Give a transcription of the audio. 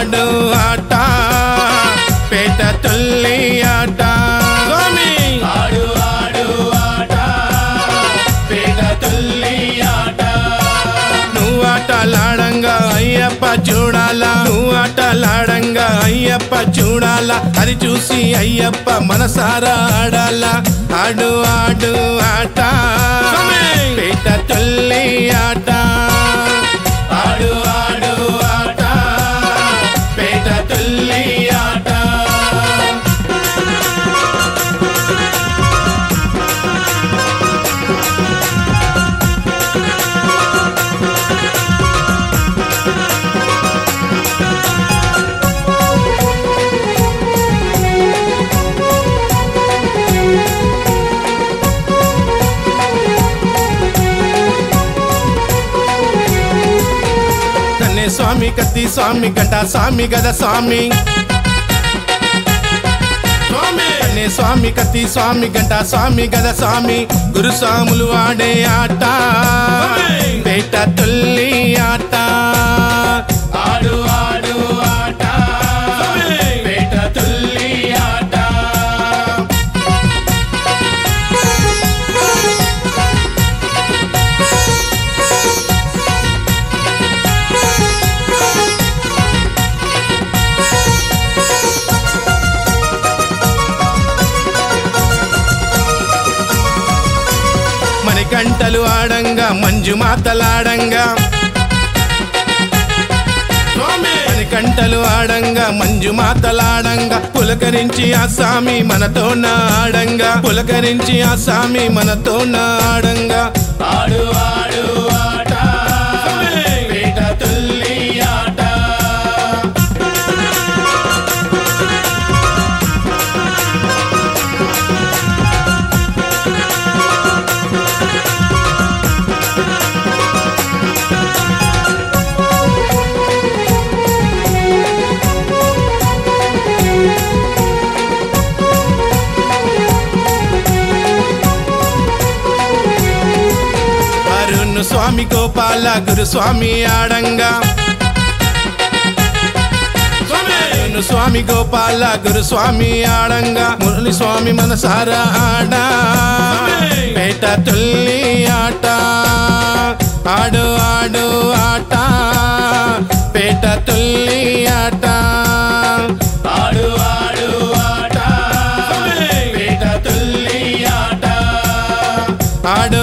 ఆడు ఆట పేట తుల్లి ఆట స్వామి ఆడు ఆడు ఆట పేట తుల్లి ఆట నువ్వు ఆటలాడంగా అయ్యప్ప చూడాలా నువ్వు ఆటలాడంగా అయ్యప్ప చూడాలా అది చూసి అయ్యప్ప మనసారా ఆడాలా ఆడు ఆడు ఆట పేట తుల్లి ఆట ఆడు ఆడు ఆట పేట తుల్లి ఆట కన్నే స్వామి కత్తి స్వామి గంట స్వామి గద స్వామి స్వామి కన్నే స్వామి కత్తి స్వామి గంట స్వామి గద స్వామి గురు స్వాములు ఆడే ఆట పేట తుల్లి ఆట ఆడు ఆడు ఆట పేట తుల్లి ఆట మణికంటలు ఆడంగా మంజు మాతలాడంగా మణికంటలు ఆడంగా మంజు మాతలాడంగా పులకరించి ఆ స్వామి మనతో ఆడంగా పులకరించి ఆ స్వామి మనతో ఆడంగా ఆడు ఆడు ఆట పేట తుల్లి ఆట అరుణ్ స్వామి గోపాల గురు స్వామి ఆడంగా అరుణ్ స్వామి గోపాల గురు స్వామి ఆడంగా మురళి స్వామి మనసారా ఆడా పేట తుల్లి ఆట ఆడు ఆడు ఆట పేట తుల్లి ఆట ఆడు ఆడు ఆట పేట తుల్లి ఆట ఆడు